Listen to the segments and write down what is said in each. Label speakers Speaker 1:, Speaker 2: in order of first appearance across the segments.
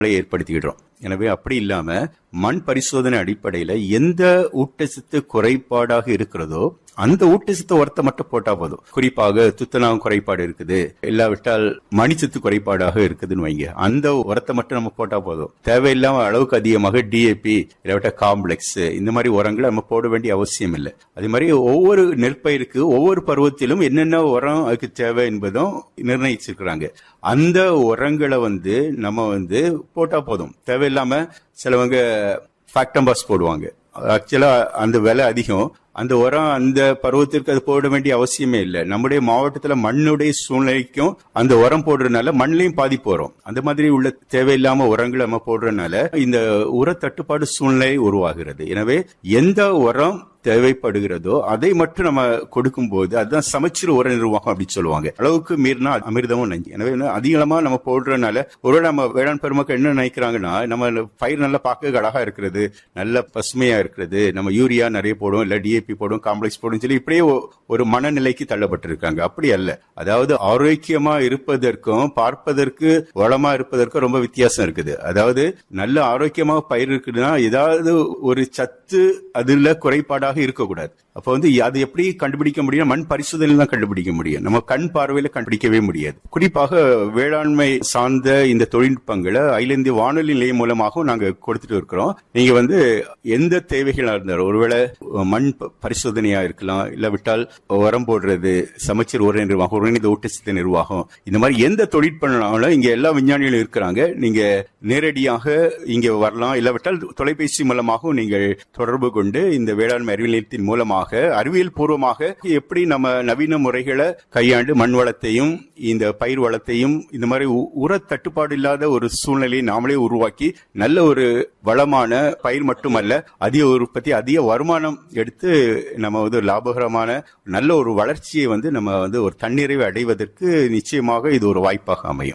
Speaker 1: ஏற்படுத்திக்கிடுறோம் எனவே அப்படி இல்லாம மண் பரிசோதனை அடிப்படையில எந்த ஊட்டச்சத்து குறைபாடாக இருக்கிறதோ அந்த ஊட்டச்சத்து உரத்தை மட்டும் போட்டா போதும் குறிப்பாக துத்தநாகம் குறைபாடு இருக்குது இல்லாவிட்டால் மணிச்சத்து குறைபாடாக இருக்குதுன்னு வைங்க அந்த உரத்தை மட்டும் நம்ம போட்டா போதும் தேவையில்லாம அளவுக்கு அதிகமாக டிஏபி இல்லாவிட்டா காம்ப்ளெக்ஸ் இந்த மாதிரி உரங்களை நம்ம போட வேண்டிய அவசியம் இல்லை அதே மாதிரி ஒவ்வொரு நெற்பயிருக்கு ஒவ்வொரு பருவத்திலும் என்னென்ன உரம் அதுக்கு தேவை என்பதும் நிர்ணயிச்சிருக்கிறாங்க அந்த உரங்களை வந்து நம்ம வந்து போட்டா போதும் தேவையில்லாம சிலவங்க ஃபேக்டம்பாஸ் போடுவாங்க ஆக்சுவலா அந்த விலை அதிகம் அந்த உரம் அந்த பருவத்திற்கு அது போட வேண்டிய அவசியமே இல்லை நம்முடைய மாவட்டத்துல மண்ணுடைய சூழ்நிலைக்கும் அந்த உரம் போடுறதுனால மண்ணிலையும் பாதிப்பு வரும் அந்த மாதிரி உள்ள தேவையில்லாம உரங்களை நம்ம போடுறதுனால இந்த உர தட்டுப்பாடு சூழ்நிலை உருவாகிறது எனவே எந்த உரம் தேவைப்படுகிறதோ அதை மட்டும் நம்ம கொடுக்கும் போது அதுதான் சமச்சீர் உர நிர்வாகம் அப்படின்னு சொல்லுவாங்க அளவுக்கு மீறினா அமிர்தமும் நஞ்சு எனவே வந்து அதிகமா நம்ம போடுறதுனால ஒரு நம்ம வேளாண் பெருமக்கள் என்ன நினைக்கிறாங்கன்னா நம்ம பயிர் நல்லா பார்க்க அழகா இருக்கிறது நல்ல பசுமையா இருக்கிறது நம்ம யூரியா நிறைய போடும் இல்ல டிஏபி போடும் காம்ப்ளெக்ஸ் போடும் சொல்லி இப்படியே ஒ- ஒரு மனநிலைக்கு தள்ளப்பட்டிருக்காங்க அப்படி அல்ல அதாவது ஆரோக்கியமா இருப்பதற்கும் பார்ப்பதற்கு வளமா இருப்பதற்கும் ரொம்ப வித்தியாசம் இருக்குது அதாவது நல்ல ஆரோக்கியமா பயிர் இருக்குதுன்னா ஏதாவது ஒரு சத்து அதுல குறைபாடாக இருக்கக்கூடாது அப்ப வந்து அது எப்படி கண்டுபிடிக்க முடியும் மண் பரிசோதனையில் தான் கண்டுபிடிக்க முடியும் நம்ம கண் பார்வையில கண்டுபிடிக்கவே முடியாது குறிப்பாக வேளாண்மை சார்ந்த இந்த தொழில்நுட்பங்களை அகில இந்திய வானொலி நிலையம் மூலமாகவும் நாங்க கொடுத்துட்டு இருக்கிறோம் நீங்க வந்து எந்த தேவைகளா இருந்தாலும் ஒருவேளை மண் ப- பரிசோதனையா இருக்கலாம் இல்ல விட்டால் உரம் போடுறது சமச்சீர் உர நிர்வாகம் ஒருங்கிணைந்த ஊட்டச்சத்து நிர்வாகம் இந்த மாதிரி எந்த தொழில்நுட்பம்னாலும் இங்க எல்லா விஞ்ஞானிகளும் இருக்கிறாங்க நீங்க நேரடியாக இங்க வரலாம் இல்லாவிட்டால் தொலைபேசி மூலமாகவும் நீங்கள் தொடர்பு கொண்டு இந்த வேளாண்மை அறிவியல் நிலையத்தின் மூலமாக அறிவியல் பூர்வமாக எப்படி நம்ம நவீன முறைகளை கையாண்டு மண் வளத்தையும் இந்த பயிர் வளத்தையும் இந்த மாதிரி உ- உர தட்டுப்பாடு இல்லாத ஒரு சூழ்நிலையை நாமளே உருவாக்கி நல்ல ஒரு வளமான பயிர் மட்டுமல்ல அதிக உற்பத்தி அதிக வருமானம் எடுத்து நம்ம வந்து ஒரு லாபகரமான நல்ல ஒரு வளர்ச்சியை வந்து நம்ம வந்து ஒரு தன்னிறைவை அடைவதற்கு நிச்சயமாக இது ஒரு வாய்ப்பாக அமையும்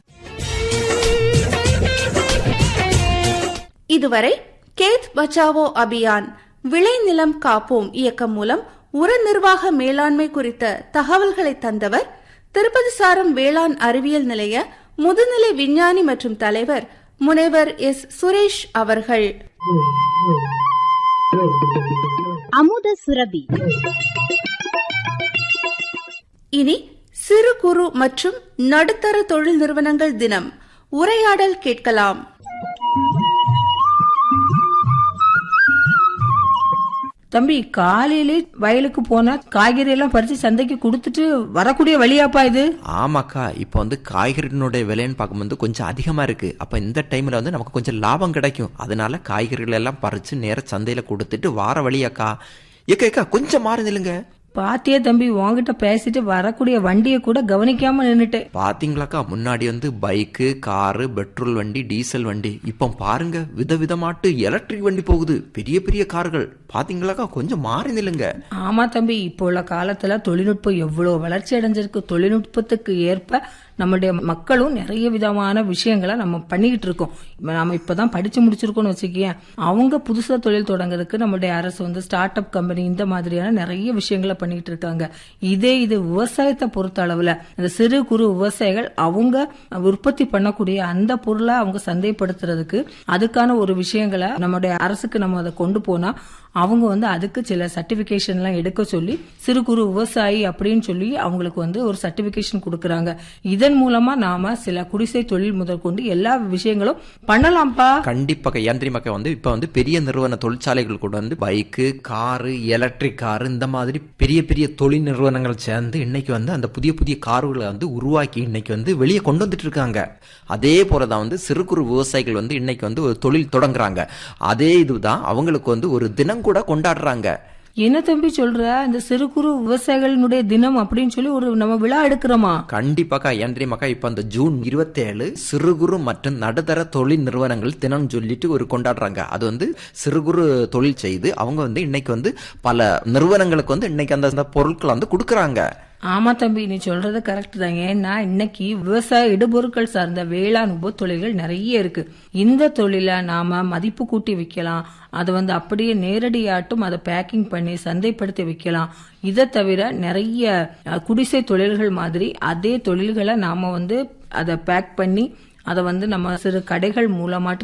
Speaker 2: இதுவரை கேத் பச்சாவோ அபியான் விளைநிலம் காப்போம் இயக்கம் மூலம் உர நிர்வாக மேலாண்மை குறித்த தகவல்களை தந்தவர் திருப்பதி சாரம் வேளாண் அறிவியல் நிலைய முதுநிலை விஞ்ஞானி மற்றும் தலைவர் முனைவர் எஸ் சுரேஷ் அவர்கள்
Speaker 3: அமுத சுரபி
Speaker 2: இனி சிறு குறு மற்றும் நடுத்தர தொழில் நிறுவனங்கள் தினம் உரையாடல் கேட்கலாம்
Speaker 4: தம்பி காலையிலே வயலுக்கு போனா காய்கறி எல்லாம் பறிச்சு சந்தைக்கு கொடுத்துட்டு வரக்கூடிய வழியாப்பா இது
Speaker 5: ஆமாக்கா இப்போ வந்து காய்கறினுடைய விலைன்னு பார்க்கும்போது கொஞ்சம் அதிகமா இருக்கு அப்ப இந்த டைம்ல வந்து நமக்கு கொஞ்சம் லாபம் கிடைக்கும் அதனால காய்கறிகள் எல்லாம் பறிச்சு நேர சந்தையில கொடுத்துட்டு வார வழியாக்கா ஏக்கா ஏக்கா கொஞ்சம் மாறி நில்லுங்க
Speaker 4: பாத்தியே தம்பி உன்கிட்ட பேசிட்டு வரக்கூடிய வண்டியை கூட கவனிக்காம நின்னுட்டேன்
Speaker 5: பாத்தீங்களாக்கா முன்னாடி வந்து பைக்கு காரு பெட்ரோல் வண்டி டீசல் வண்டி இப்போ பாருங்க விதவிதமாட்டு எலக்ட்ரிக் வண்டி போகுது பெரிய பெரிய கார்கள் பாத்தீங்களாக்கா கொஞ்சம் மாறி நில்லுங்க
Speaker 4: ஆமா தம்பி இப்போ உள்ள காலத்துல தொழில்நுட்பம் எவ்வளவு வளர்ச்சி அடைஞ்சிருக்கு தொழில்நுட்பத்துக்கு ஏற்ப நம்முடைய மக்களும் நிறைய விதமான விஷயங்களை நம்ம பண்ணிக்கிட்டு இருக்கோம் இப்ப நாம இப்பதான் படிச்சு முடிச்சிருக்கோம்னு வச்சுக்கேன் அவங்க புதுசா தொழில் தொடங்குறதுக்கு நம்முடைய அரசு வந்து ஸ்டார்ட் அப் கம்பெனி இந்த மாதிரியான நிறைய விஷயங்களை பண்ணிட்டு இருக்காங்க இதே இது விவசாயத்தை பொறுத்த அளவுல இந்த சிறு குறு விவசாயிகள் அவங்க உற்பத்தி பண்ணக்கூடிய அந்த பொருளை அவங்க சந்தைப்படுத்துறதுக்கு அதுக்கான ஒரு விஷயங்களை நம்முடைய அரசுக்கு நம்ம அதை கொண்டு போனா அவங்க வந்து அதுக்கு சில சர்டிபிகேஷன் எல்லாம் எடுக்க சொல்லி சிறு குறு விவசாயி அப்படின்னு சொல்லி அவங்களுக்கு வந்து ஒரு சர்டிபிகேஷன் கொடுக்கறாங்க இதன் மூலமா நாம சில குடிசை தொழில் முதற்கொண்டு எல்லா விஷயங்களும் பண்ணலாம்ப்பா
Speaker 5: கண்டிப்பாக ஏன் மக்கள் வந்து இப்போ வந்து பெரிய நிறுவன தொழிற்சாலைகள் கூட வந்து பைக்கு காரு எலக்ட்ரிக் காரு இந்த மாதிரி பெரிய பெரிய தொழில் நிறுவனங்கள் சேர்ந்து இன்னைக்கு வந்து அந்த புதிய புதிய கார்களை வந்து உருவாக்கி இன்னைக்கு வந்து வெளியே கொண்டு வந்துட்டு இருக்காங்க அதே போல தான் வந்து சிறு குறு விவசாயிகள் வந்து இன்னைக்கு வந்து ஒரு தொழில் தொடங்குறாங்க அதே இதுதான் அவங்களுக்கு வந்து ஒரு தினம் கூட கொண்டாடுறாங்க
Speaker 4: என்ன தம்பி சொல்ற இந்த சிறு குறு விவசாயிகளினுடைய தினம் அப்படின்னு சொல்லி ஒரு நம்ம விழா எடுக்கிறோமா
Speaker 5: கண்டிப்பாக்கா ஏன் தெரியுமாக்கா இப்போ அந்த ஜூன் இருபத்தேழு சிறு குறு மற்றும் நடுத்தர தொழில் நிறுவனங்கள் தினம் சொல்லிட்டு ஒரு கொண்டாடுறாங்க அது வந்து சிறு குறு தொழில் செய்து அவங்க வந்து இன்னைக்கு வந்து பல நிறுவனங்களுக்கு வந்து இன்னைக்கு அந்த அந்த பொருட்களை வந்து கொடுக்குறாங்க
Speaker 4: ஆமா தம்பி நீ சொல்றது கரெக்ட் தான் ஏன்னா இன்னைக்கு விவசாய இடுபொருட்கள் சார்ந்த வேளாண் உப தொழில்கள் நிறைய இருக்கு இந்த தொழிலை நாம மதிப்பு கூட்டி விற்கலாம் அதை வந்து அப்படியே நேரடியாட்டும் அதை பேக்கிங் பண்ணி சந்தைப்படுத்தி விற்கலாம் இதை தவிர நிறைய அஹ், குடிசை தொழில்கள் மாதிரி அதே தொழில்களை நாம வந்து அதை பேக் பண்ணி அதை வந்து நம்ம சிறு கடைகள் மூலமாட்டு